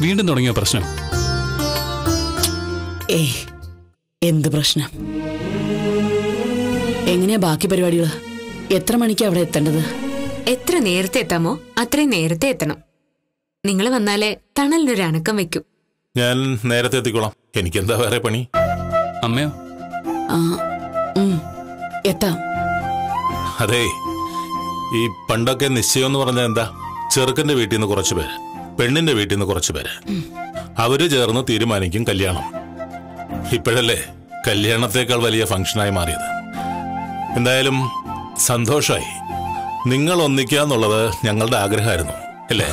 വീണ്ടും തുടങ്ങിയ പ്രശ്നം ഏയ് എന്ത് പ്രശ്നം എങ്ങനെയാ ബാക്കി പരിപാടികൾ എത്ര മണിക്കാ അവിടെ എത്തേണ്ടത് എത്ര നേരത്തെ എത്താമോ അത്രയും നേരത്തെ എത്തണം നിങ്ങൾ വന്നാലേ തണലിനൊരു അനക്കം വെക്കും ഞാൻ നേരത്തെ എത്തിക്കോളാം എനിക്കെന്താ വേറെ പണി അമ്മയോ ആ ഉം, എത്താം അതെ ഈ പണ്ടൊക്കെ നിശ്ചയം എന്ന് പറഞ്ഞാൽ എന്താ ചെറുക്കന്റെ വീട്ടിൽ നിന്ന് കുറച്ച് പേര് പെണ്ണിന്റെ വീട്ടിൽ നിന്ന് കുറച്ച് പേര് അവര് ചേർന്ന് തീരുമാനിക്കും കല്യാണം ഇപ്പോഴല്ലേ കല്യാണത്തേക്കാൾ വലിയ ഫംഗ്ഷനായി മാറിയത് എന്തായാലും സന്തോഷമായി നിങ്ങൾ ഒന്നിക്കുക എന്നുള്ളത് ഞങ്ങളുടെ ആഗ്രഹമായിരുന്നു അല്ലേ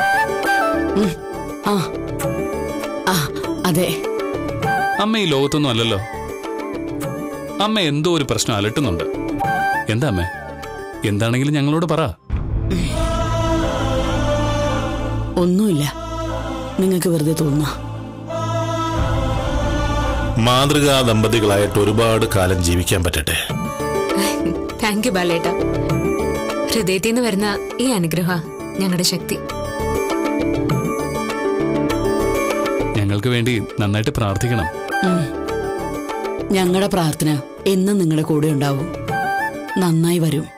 ആ ആ അതെ അമ്മ ഈ ലോകത്തൊന്നും അല്ലല്ലോ അമ്മ എന്തോ ഒരു പ്രശ്നം അലട്ടുന്നുണ്ട് എന്താ അമ്മേ എന്താണെങ്കിലും ഞങ്ങളോട് പറ ഒന്നുമില്ല നിങ്ങൾക്ക് വെറുതെ തോന്നുക മാതൃകാ ദമ്പതികളായിട്ട് ഒരുപാട് കാലം ജീവിക്കാൻ പറ്റട്ടെ താങ്ക് യു ബാലേട്ട ഹൃദയത്തിൽ നിന്ന് വരുന്ന ഈ അനുഗ്രഹ ഞങ്ങളുടെ ശക്തി ഞങ്ങൾക്ക് വേണ്ടി നന്നായിട്ട് പ്രാർത്ഥിക്കണം ഞങ്ങളുടെ പ്രാർത്ഥന എന്നും നിങ്ങളുടെ കൂടെ ഉണ്ടാവും നന്നായി വരും